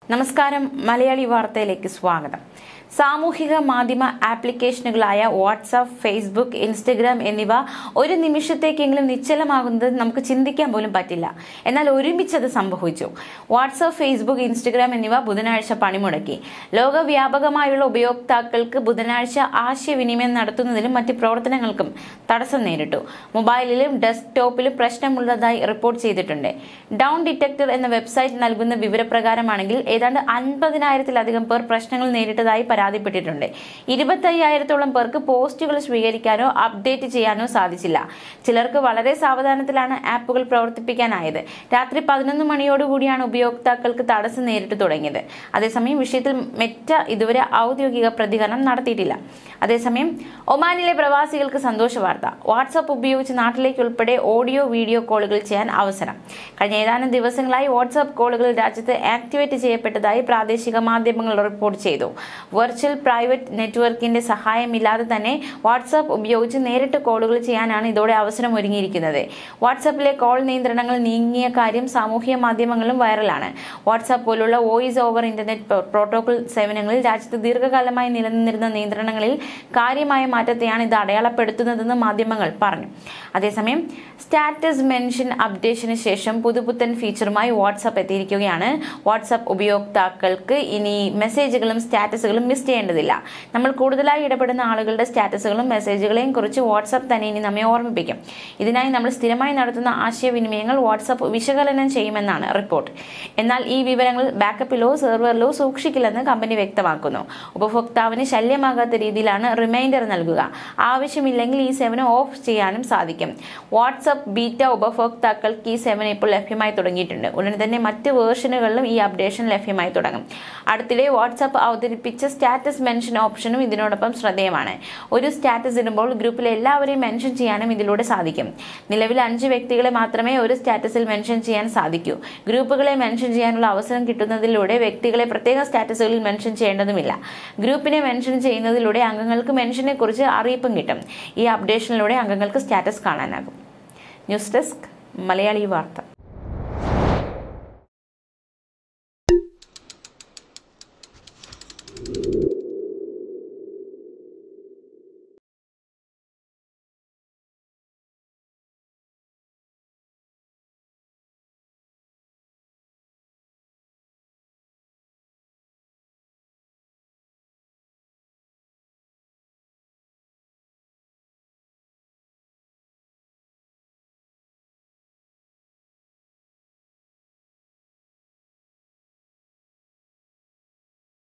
നമസ്കാരം മലയാളി വാർത്തയിലേക്ക് സ്വാഗതം സാമൂഹിക മാധ്യമ ആപ്ലിക്കേഷനുകളായ വാട്സാപ്പ് ഫേസ്ബുക്ക് ഇൻസ്റ്റഗ്രാം എന്നിവ ഒരു നിമിഷത്തേക്കെങ്കിലും നിശ്ചലമാകുന്നത് നമുക്ക് ചിന്തിക്കാൻ പോലും പറ്റില്ല എന്നാൽ ഒരുമിച്ച് അത് സംഭവിച്ചു വാട്സാപ്പ് ഫേസ്ബുക്ക് ഇൻസ്റ്റഗ്രാം എന്നിവ ബുധനാഴ്ച പണിമുടക്കി ലോകവ്യാപകമായുള്ള ഉപയോക്താക്കൾക്ക് ബുധനാഴ്ച ആശയവിനിമയം നടത്തുന്നതിലും മറ്റ് പ്രവർത്തനങ്ങൾക്കും തടസ്സം നേരിട്ടു മൊബൈലിലും ഡെസ്ക്ടോപ്പിലും പ്രശ്നമുള്ളതായി റിപ്പോർട്ട് ചെയ്തിട്ടുണ്ട് ഡൗൺ ഡിറ്റക്ടർ എന്ന വെബ്സൈറ്റ് നൽകുന്ന വിവരപ്രകാരമാണെങ്കിൽ ഏതാണ്ട് അൻപതിനായിരത്തിലധികം പേർ പ്രശ്നങ്ങൾ നേരിട്ടതായി പരാതിപ്പെട്ടിട്ടുണ്ട് ഇരുപത്തയ്യായിരത്തോളം പേർക്ക് പോസ്റ്റുകൾ സ്വീകരിക്കാനോ അപ്ഡേറ്റ് ചെയ്യാനോ സാധിച്ചില്ല ചിലർക്ക് വളരെ സാവധാനത്തിലാണ് ആപ്പുകൾ പ്രവർത്തിപ്പിക്കാനായത് രാത്രി പതിനൊന്ന് മണിയോടുകൂടിയാണ് ഉപയോക്താക്കൾക്ക് തടസ്സം നേരിട്ട് തുടങ്ങിയത് അതേസമയം വിഷയത്തിൽ മെറ്റ ഇതുവരെ ഔദ്യോഗിക പ്രതികരണം നടത്തിയിട്ടില്ല അതേസമയം ഒമാനിലെ പ്രവാസികൾക്ക് സന്തോഷ വാർത്ത വാട്സാപ്പ് ഉപയോഗിച്ച് നാട്ടിലേക്ക് ഉൾപ്പെടെ ഓഡിയോ വീഡിയോ കോളുകൾ ചെയ്യാൻ അവസരം കഴിഞ്ഞ ഏതാനും ദിവസങ്ങളായി വാട്സാപ്പ് കോളുകൾ രാജ്യത്ത് ആക്ടിവേറ്റ് ചെയ്യപ്പെട്ടതായി പ്രാദേശിക മാധ്യമങ്ങൾ റിപ്പോർട്ട് ചെയ്തു വെർച്വൽ പ്രൈവറ്റ് നെറ്റ്വർക്കിന്റെ സഹായമില്ലാതെ തന്നെ വാട്സാപ്പ് ഉപയോഗിച്ച് നേരിട്ട് കോളുകൾ ചെയ്യാനാണ് ഇതോടെ അവസരം ഒരുങ്ങിയിരിക്കുന്നത് വാട്സാപ്പിലെ കോൾ നിയന്ത്രണങ്ങൾ നീങ്ങിയ കാര്യം സാമൂഹ്യ മാധ്യമങ്ങളിലും വൈറലാണ് വാട്സാപ്പ് പോലുള്ള വോയിസ് ഓവർ ഇന്റർനെറ്റ് പ്രോട്ടോകോൾ സേവനങ്ങളിൽ രാജ്യത്ത് ദീർഘകാലമായി നിലനിന്നിരുന്ന നിയന്ത്രണങ്ങളിൽ കാര്യമായ മാറ്റത്തെയാണ് ഇത് അടയാളപ്പെടുത്തുന്നതെന്ന് മാധ്യമങ്ങൾ പറഞ്ഞു അതേസമയം സ്റ്റാറ്റസ് മെൻഷൻ അപ്ഡേഷന് ശേഷം പുതുപുത്തൻ ഫീച്ചറുമായി വാട്സാപ്പ് എത്തിയിരിക്കുകയാണ് വാട്സാപ്പ് ഉപയോക്താക്കൾക്ക് ഇനി മെസ്സേജുകളും സ്റ്റാറ്റസുകളും മിസ് ചെയ്യേണ്ടതില്ല നമ്മൾ കൂടുതലായി ഇടപെടുന്ന ആളുകളുടെ സ്റ്റാറ്റസുകളും മെസ്സേജുകളെയും കുറിച്ച് വാട്സാപ്പ് തന്നെ ഇനി നമ്മെ ഓർമ്മിപ്പിക്കും ഇതിനായി നമ്മൾ സ്ഥിരമായി നടത്തുന്ന ആശയവിനിമയങ്ങൾ വാട്സാപ്പ് വിശകലനം ചെയ്യുമെന്നാണ് റിപ്പോർട്ട് എന്നാൽ ഈ വിവരങ്ങൾ ബാക്കപ്പിലോ സെർവറിലോ സൂക്ഷിക്കില്ലെന്ന് കമ്പനി വ്യക്തമാക്കുന്നു ഉപഭോക്താവിന് ശല്യമാകാത്ത രീതിയിലാണ് റിമൈൻഡർ നൽകുക ആവശ്യമില്ലെങ്കിൽ ഈ സേവനം ഓഫ് ചെയ്യാനും സാധിക്കും വാട്സാപ്പ് ബീറ്റ ഉപഭോക്താക്കൾക്ക് ഈ സേവനം ഇപ്പോൾ ലഭ്യമായി തുടങ്ങിയിട്ടുണ്ട് ഉടൻ തന്നെ മറ്റ് വേർഷനുകളിലും ഈ അപ്ഡേഷൻ ലഭ്യമായി തുടങ്ങും അടുത്തിടെ വാട്സാപ്പ് അവതരിപ്പിച്ച സ്റ്റാറ്റസ് മെൻഷൻ ഓപ്ഷനും ഇതിനോടൊപ്പം ശ്രദ്ധേയമാണ് ഒരു സ്റ്റാറ്റസ് ഇടുമ്പോൾ ഗ്രൂപ്പിലെ എല്ലാവരെയും മെൻഷൻ ചെയ്യാനും ഇതിലൂടെ സാധിക്കും നിലവിൽ അഞ്ച് വ്യക്തികളെ മാത്രമേ ഒരു സ്റ്റാറ്റസിൽ മെൻഷൻ ചെയ്യാൻ സാധിക്കൂ ഗ്രൂപ്പുകളെ മെൻഷൻ ചെയ്യാനുള്ള അവസരം കിട്ടുന്നതിലൂടെ വ്യക്തികളെ പ്രത്യേക സ്റ്റാറ്റസുകളിൽ മെൻഷൻ ചെയ്യേണ്ടതുമില്ല ഗ്രൂപ്പിനെ മെൻഷൻ ചെയ്യുന്നതിലൂടെ അംഗങ്ങൾക്ക് മെൻഷനെ കുറിച്ച് അറിയിപ്പും കിട്ടും ഈ അപ്ഡേഷനിലൂടെ അംഗങ്ങൾക്ക് സ്റ്റാറ്റസ് കാണാനാകും ന്യൂസ് ഡെസ്ക് മലയാളി വാർത്ത